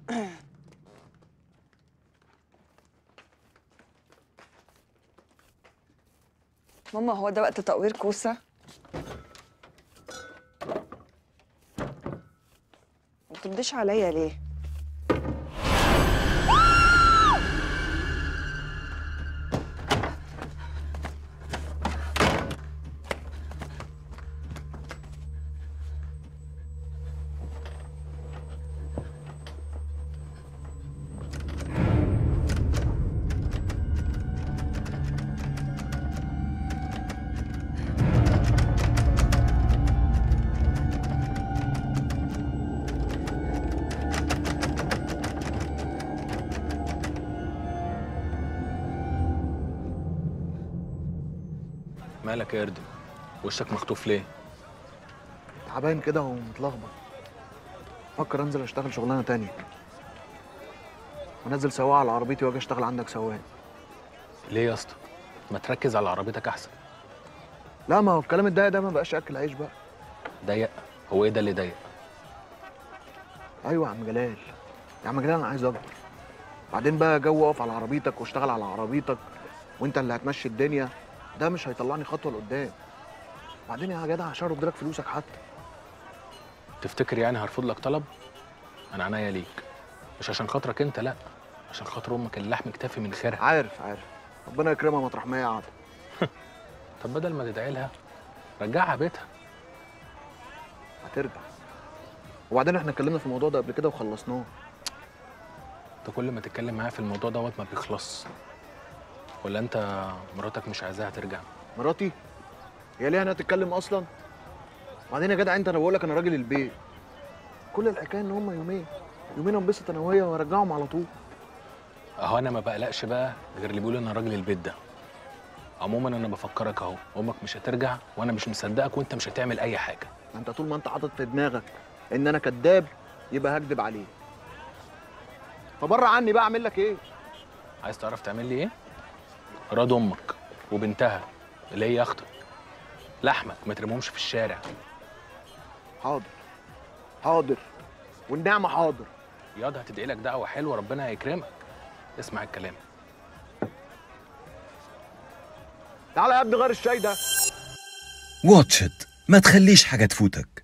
ماما هو ده وقت تقوير كوسه ما بترديش عليا ليه مالك يا اردم وشك مخطوف ليه تعبان كده ومتلخبط فكر انزل اشتغل شغلانه تانية وانزل سواق على عربيتي واجي اشتغل عندك سواق ليه يا اسطى ما تركز على عربيتك احسن لا ما هو الكلام الضيق ده ما بقاش اكل عيش بقى ضيق هو ايه ده اللي ضيق ايوه يا عم جلال يا عم جلال انا عايز اكبر بعدين بقى جو اقف على عربيتك واشتغل على عربيتك وانت اللي هتمشي الدنيا ده مش هيطلعني خطوه لقدام بعدين يا جدع عشان ارد لك فلوسك حتى تفتكر يعني هرفض لك طلب انا عناية ليك مش عشان خاطرك انت لا عشان خاطر امك اللي لحم كتافي من خيرها عارف عارف ربنا يكرمها مطرح ما هي قاعده طب بدل ما تدعي لها رجعها بيتها هترجع وبعدين احنا اتكلمنا في الموضوع ده قبل كده وخلصناه انت كل ما تتكلم معايا في الموضوع دوت ما بيخلص ولا انت مراتك مش عايزاها ترجع مراتي هي ليه انها تتكلم اصلا وبعدين يا جدع انت انا بقول لك انا راجل البيت كل الحكايه ان هم يومين يومين انبسط انا وهي وارجعهم على طول اهو انا ما بقلقش بقى غير اللي بيقول انا راجل البيت ده عموما انا بفكرك اهو امك مش هترجع وانا مش مصدقك وانت مش هتعمل اي حاجه ما انت طول ما انت حاطط في دماغك ان انا كذاب يبقى هكدب عليه فبره عني بقى اعمل لك ايه عايز تعرف تعمل لي ايه راد امك وبنتها اللي هي اختك لحمك ما ترموهمش في الشارع حاضر حاضر والنعمه حاضر ياض هتدعي لك دعوه حلوه ربنا هيكرمك اسمع الكلام تعالى يا ابني غير الشاي ده واتش إت ما تخليش حاجة تفوتك